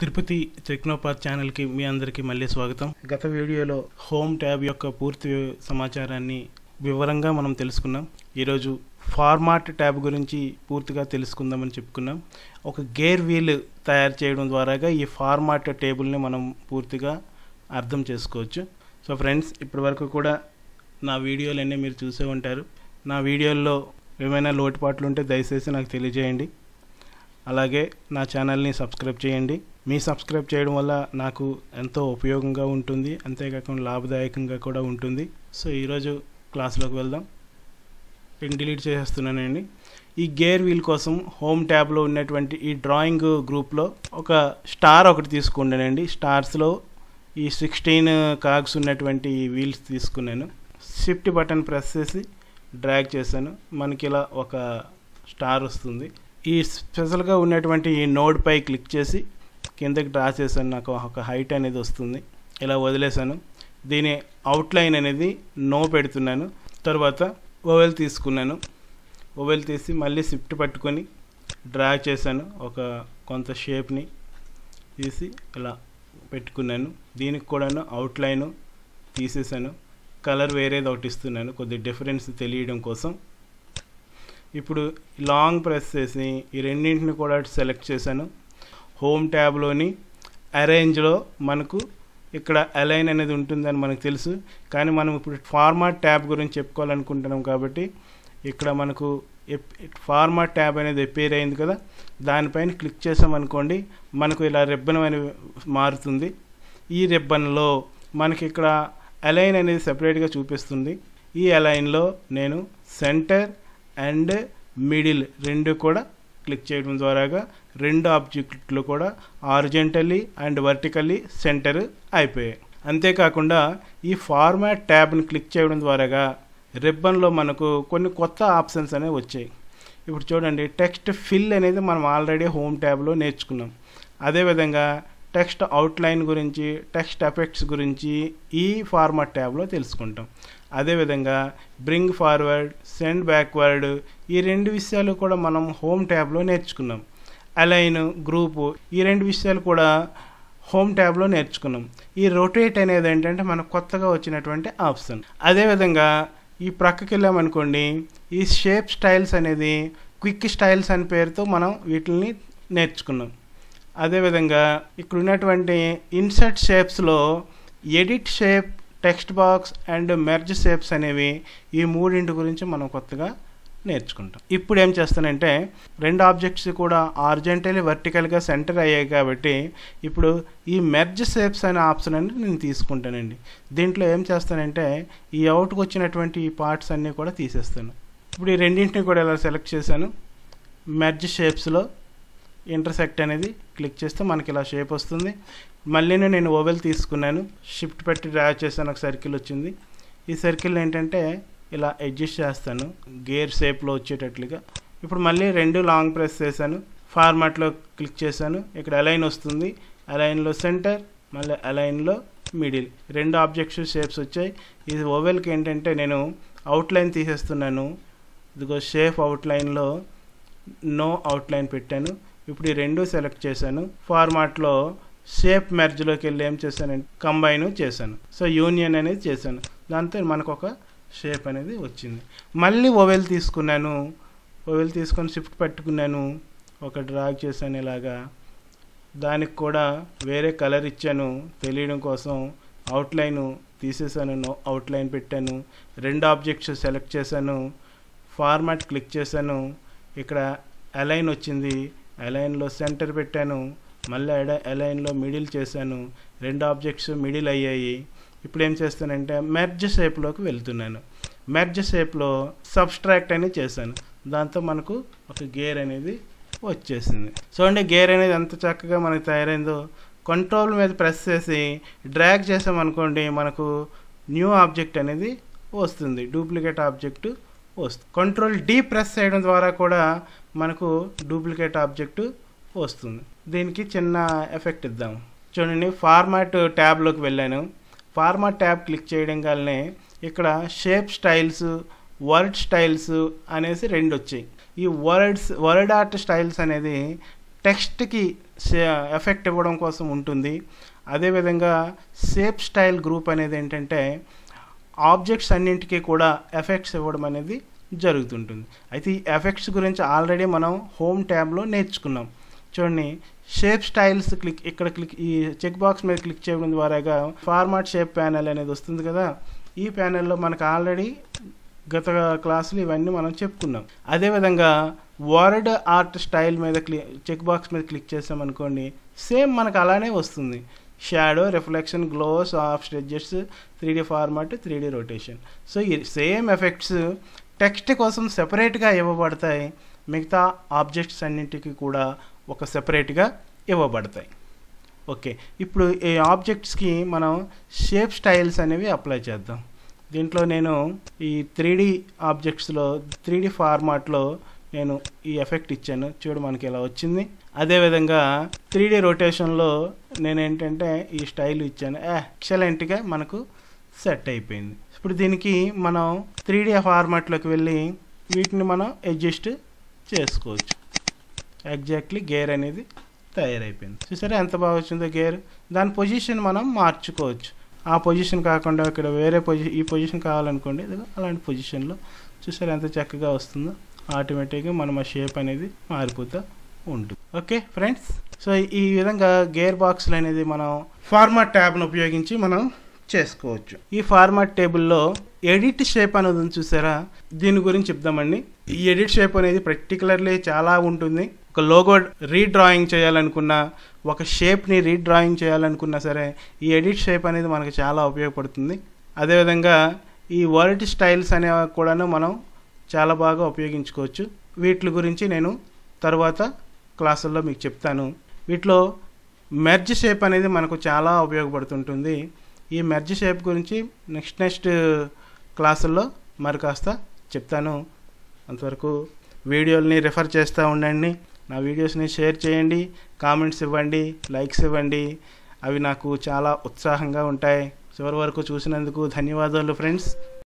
తిరుపతి టెక్నోపాత్ ఛానల్కి మీ అందరికీ మళ్ళీ స్వాగతం గత వీడియోలో హోమ్ ట్యాబ్ యొక్క పూర్తి సమాచారాన్ని వివరంగా మనం తెలుసుకున్నాం ఈరోజు ఫార్మాట్ ట్యాబ్ గురించి పూర్తిగా తెలుసుకుందామని చెప్పుకున్నాం ఒక గేర్ వీల్ తయారు చేయడం ద్వారాగా ఈ ఫార్మాట్ టేబుల్ని మనం పూర్తిగా అర్థం చేసుకోవచ్చు సో ఫ్రెండ్స్ ఇప్పటి వరకు కూడా నా వీడియోలన్నీ మీరు చూసే ఉంటారు నా వీడియోల్లో ఏమైనా లోటుపాట్లు ఉంటే దయచేసి నాకు తెలియజేయండి అలాగే నా ఛానల్ని సబ్స్క్రైబ్ చేయండి మీ సబ్స్క్రైబ్ చేయడం వల్ల నాకు ఎంతో ఉపయోగంగా ఉంటుంది అంతేకాకుండా లాభదాయకంగా కూడా ఉంటుంది సో ఈరోజు క్లాస్లోకి వెళ్దాం నేను డిలీట్ చేసేస్తున్నానండి ఈ గేర్ వీల్ కోసం హోమ్ ట్యాబ్లో ఉన్నటువంటి ఈ డ్రాయింగ్ గ్రూప్లో ఒక స్టార్ ఒకటి తీసుకున్నానండి స్టార్స్లో ఈ సిక్స్టీన్ కాగ్స్ ఉన్నటువంటి ఈ వీల్స్ తీసుకున్నాను షిఫ్ట్ బటన్ ప్రెస్ చేసి డ్రాగ్ చేశాను మనకి ఇలా ఒక స్టార్ వస్తుంది ఈ స్పెషల్గా ఉన్నటువంటి ఈ నోడ్ పై క్లిక్ చేసి కిందకి డ్రా చేశాను నాకు ఒక హైట్ అనేది వస్తుంది ఇలా వదిలేశాను దీని అవుట్లైన్ అనేది నో పెడుతున్నాను తర్వాత ఓవెల్ తీసుకున్నాను ఓవెల్ తీసి మళ్ళీ షిఫ్ట్ పట్టుకొని డ్రాగ్ చేశాను ఒక కొంత షేప్ని తీసి ఇలా పెట్టుకున్నాను దీనికి కూడాను అవుట్లైన్ తీసేసాను కలర్ వేరేది ఒకటి ఇస్తున్నాను కొద్ది డిఫరెన్స్ తెలియడం కోసం ఇప్పుడు లాంగ్ ప్రెస్ చేసి ఈ రెండింటిని కూడా సెలెక్ట్ చేశాను హోమ్ ట్యాబ్లోని అరేంజ్లో మనకు ఇక్కడ అలైన్ అనేది ఉంటుందని మనకు తెలుసు కానీ మనం ఇప్పుడు ఫార్మాట్ ట్యాబ్ గురించి చెప్పుకోవాలనుకుంటున్నాం కాబట్టి ఇక్కడ మనకు ఫార్మాట్ ట్యాబ్ అనేది ఎపేర్ అయింది కదా దానిపైన క్లిక్ చేసామనుకోండి మనకు ఇలా రిబ్బన్ అనేది మారుతుంది ఈ రిబ్బన్లో మనకి ఇక్కడ అలైన్ అనేది సెపరేట్గా చూపిస్తుంది ఈ అలైన్లో నేను సెంటర్ అండ్ మిడిల్ రెండు కూడా క్లిక్ చేయడం ద్వారాగా రెండు ఆబ్జెక్టులు కూడా ఆరిజెంటల్లీ అండ్ వర్టికల్లీ సెంటర్ అయిపోయాయి అంతేకాకుండా ఈ ఫార్మాట్ ట్యాబ్ని క్లిక్ చేయడం ద్వారాగా రిబ్బన్లో మనకు కొన్ని కొత్త ఆప్షన్స్ అనేవి వచ్చాయి ఇప్పుడు చూడండి టెక్స్ట్ ఫిల్ అనేది మనం ఆల్రెడీ హోమ్ ట్యాబ్లో నేర్చుకున్నాం అదేవిధంగా టెక్స్ట్ అవుట్లైన్ గురించి టెక్స్ట్ ఎఫెక్ట్స్ గురించి ఈ ఫార్మాట్ ట్యాబ్లో తెలుసుకుంటాం అదేవిధంగా బ్రింగ్ ఫార్వర్డ్ సెండ్ బ్యాక్వర్డ్ ఈ రెండు విషయాలు కూడా మనం హోమ్ ట్యాబ్లో నేర్చుకున్నాం అలైన్ గ్రూపు ఈ రెండు విషయాలు కూడా హోమ్ ట్యాబ్లో నేర్చుకున్నాం ఈ రొటేట్ అనేది ఏంటంటే మనకు కొత్తగా వచ్చినటువంటి ఆప్షన్ అదేవిధంగా ఈ ప్రక్కకి వెళ్ళామనుకోండి ఈ షేప్ స్టైల్స్ అనేది క్విక్ స్టైల్స్ అనే పేరుతో మనం వీటిని నేర్చుకున్నాం అదేవిధంగా ఇక్కడ ఉన్నటువంటి ఇన్సర్ట్ షేప్స్లో edit shape text box and merge shapes అనేవి ఈ మూడింటి గురించి మనం కొత్తగా నేర్చుకుంటాం ఇప్పుడు ఏం చేస్తానంటే రెండు ఆబ్జెక్ట్స్ కూడా ఆర్జెంటలీ వర్టికల్గా సెంటర్ అయ్యాయి కాబట్టి ఇప్పుడు ఈ మెర్జ్ షేప్స్ అనే ఆప్షన్ అనేది నేను తీసుకుంటానండి దీంట్లో ఏం చేస్తానంటే ఈ అవుట్కి వచ్చినటువంటి ఈ పార్ట్స్ అన్నీ కూడా తీసేస్తాను ఇప్పుడు ఈ రెండింటిని కూడా ఇలా సెలెక్ట్ చేశాను మెర్జ్ షేప్స్లో ఇంటర్సెక్ట్ అనేది క్లిక్ చేస్తే మనకి ఇలా షేప్ వస్తుంది మళ్ళీ నేను ఓవెల్ తీసుకున్నాను షిఫ్ట్ పెట్టి డ్రా చేశాను ఒక సర్కిల్ వచ్చింది ఈ సర్కిల్ ఏంటంటే ఇలా అడ్జస్ట్ చేస్తాను గేర్ షేప్లో వచ్చేటట్లుగా ఇప్పుడు మళ్ళీ రెండు లాంగ్ ప్రెస్ చేశాను ఫార్మాట్లో క్లిక్ చేశాను ఇక్కడ అలైన్ వస్తుంది అలైన్లో సెంటర్ మళ్ళీ అలైన్లో మిడిల్ రెండు ఆబ్జెక్ట్స్ షేప్స్ వచ్చాయి ఇది ఓవెల్కి ఏంటంటే నేను అవుట్లైన్ తీసేస్తున్నాను ఇదిగో షేప్ అవుట్లైన్లో నో అవుట్లైన్ పెట్టాను ఇప్పుడు ఈ రెండు సెలెక్ట్ చేశాను ఫార్మాట్లో షేప్ మెర్జ్లోకి వెళ్ళి ఏం చేశానంటే కంబైన్ చేశాను సో యూనియన్ అనేది చేశాను దాంతో మనకు ఒక షేప్ అనేది వచ్చింది మళ్ళీ ఓవెల్ తీసుకున్నాను ఓవెల్ తీసుకొని షిఫ్ట్ పట్టుకున్నాను ఒక డ్రాగ్ చేశాను ఇలాగా దానికి కూడా వేరే కలర్ ఇచ్చాను తెలియడం కోసం అవుట్లైన్ తీసేసాను అవుట్లైన్ పెట్టాను రెండు ఆబ్జెక్ట్స్ సెలెక్ట్ చేశాను ఫార్మాట్ క్లిక్ చేశాను ఇక్కడ అలైన్ వచ్చింది అలైన్లో సెంటర్ పెట్టాను మళ్ళీ అలైన్లో మిడిల్ చేశాను రెండు ఆబ్జెక్ట్స్ మిడిల్ అయ్యాయి ఇప్పుడు ఏం చేస్తానంటే మెర్జ్ షేప్లోకి వెళ్తున్నాను మెర్జ్ షేప్లో సబ్స్ట్రాక్ట్ అనేది చేశాను దాంతో మనకు ఒక గేర్ అనేది వచ్చేసింది చూడండి గేర్ అనేది ఎంత చక్కగా మనకి తయారైందో కంట్రోల్ మీద ప్రెస్ చేసి డ్రాగ్ చేసామనుకోండి మనకు న్యూ ఆబ్జెక్ట్ అనేది వస్తుంది డూప్లికేట్ ఆబ్జెక్ట్ వస్తుంది కంట్రోల్ డీ ప్రెస్ చేయడం ద్వారా కూడా మనకు డూప్లికేట్ ఆబ్జెక్ట్ వస్తుంది దీనికి చిన్న ఎఫెక్ట్ ఇద్దాం చూడండి ఫార్మాట్ ట్యాబ్లోకి వెళ్ళాను ఫార్మాట్ ట్యాబ్ క్లిక్ చేయడం వల్లనే ఇక్కడ షేప్ స్టైల్స్ వర్డ్ స్టైల్స్ అనేసి రెండు వచ్చాయి ఈ వర్డ్స్ వర్డ్ ఆర్ట్ స్టైల్స్ అనేది టెక్స్ట్కి ఎఫెక్ట్ ఇవ్వడం కోసం ఉంటుంది అదేవిధంగా షేప్ స్టైల్ గ్రూప్ అనేది ఏంటంటే ఆబ్జెక్ట్స్ అన్నింటికీ కూడా ఎఫెక్ట్స్ ఇవ్వడం అనేది జరుగుతుంటుంది అయితే ఈ ఎఫెక్ట్స్ గురించి ఆల్రెడీ మనం హోమ్ ట్యాబ్లో నేర్చుకున్నాం చూడండి షేప్ స్టైల్స్ క్లిక్ ఇక్కడ క్లిక్ ఈ చెక్ బాక్స్ మీద క్లిక్ చేయడం ద్వారాగా ఫార్మాట్ షేప్ ప్యానెల్ అనేది వస్తుంది కదా ఈ ప్యానెల్లో మనకు ఆల్రెడీ గత క్లాసులు ఇవన్నీ మనం చెప్పుకున్నాం అదేవిధంగా వర్డ్ ఆర్ట్ స్టైల్ మీద క్లి చెక్ బాక్స్ మీద క్లిక్ చేసామనుకోండి సేమ్ మనకు అలానే వస్తుంది shadow reflection gloss of edges three D format three D rotation so ఈ సేమ్ ఎఫెక్ట్స్ టెక్స్ట్ కోసం సెపరేట్గా ఇవ్వబడతాయి మిగతా ఆబ్జెక్ట్స్ అన్నింటికి కూడా ఒక సెపరేట్గా ఇవ్వబడతాయి ఓకే ఇప్పుడు ఈ ఆబ్జెక్ట్స్కి మనం షేప్ స్టైల్స్ అనేవి అప్లై చేద్దాం దీంట్లో నేను ఈ త్రీ డి ఆబ్జెక్ట్స్లో త్రీ డి ఫార్మాట్లో నేను ఈ ఎఫెక్ట్ ఇచ్చాను చూడు మనకి ఇలా వచ్చింది అదేవిధంగా త్రీ డి రొటేషన్లో నేను ఏంటంటే ఈ స్టైల్ ఇచ్చాను ఎక్సలెంట్గా మనకు సెట్ అయిపోయింది ఇప్పుడు దీనికి మనం త్రీ డి ఫార్మాట్లోకి వెళ్ళి వీటిని మనం అడ్జస్ట్ చేసుకోవచ్చు ఎగ్జాక్ట్లీ గేర్ అనేది తయారైపోయింది చూసారా ఎంత బాగా వచ్చిందో గేర్ దాని పొజిషన్ మనం మార్చుకోవచ్చు ఆ పొజిషన్ కాకుండా ఇక్కడ వేరే పొజిషన్ ఈ పొజిషన్ కావాలనుకోండి ఇదిగో అలాంటి పొజిషన్లో చూసారా ఎంత చక్కగా వస్తుందో ఆటోమేటిక్గా మనం ఆ షేప్ అనేది మారిపోతూ ఉంటుంది ఓకే ఫ్రెండ్స్ సో ఈ విధంగా గేర్ బాక్స్లు అనేది మనం ఫార్మాట్ ట్యాబ్ను ఉపయోగించి మనం చేసుకోవచ్చు ఈ ఫార్మాట్ టేబుల్లో ఎడిట్ షేప్ అనేది ఉంది చూసారా దీని గురించి చెప్దామండి ఈ ఎడిట్ షేప్ అనేది పర్టికులర్లీ చాలా ఉంటుంది ఒక లోగో రీడ్రాయింగ్ చేయాలనుకున్నా ఒక షేప్ని రీడ్రాయింగ్ చేయాలనుకున్నా సరే ఈ ఎడిట్ షేప్ అనేది మనకు చాలా ఉపయోగపడుతుంది అదేవిధంగా ఈ వర్డ్ స్టైల్స్ అనేవి కూడాను మనం చాలా బాగా ఉపయోగించుకోవచ్చు వీటి గురించి నేను తర్వాత క్లాసుల్లో మీకు చెప్తాను వీటిలో మెర్జ్ షేప్ అనేది మనకు చాలా ఉపయోగపడుతుంటుంది ఈ మెర్జ్ షేప్ గురించి నెక్స్ట్ నెక్స్ట్ క్లాసుల్లో మరి కాస్త చెప్తాను అంతవరకు వీడియోల్ని రిఫర్ చేస్తూ ఉండండి నా వీడియోస్ని షేర్ చేయండి కామెంట్స్ ఇవ్వండి లైక్స్ ఇవ్వండి అవి నాకు చాలా ఉత్సాహంగా ఉంటాయి చివరి వరకు చూసినందుకు ధన్యవాదాలు ఫ్రెండ్స్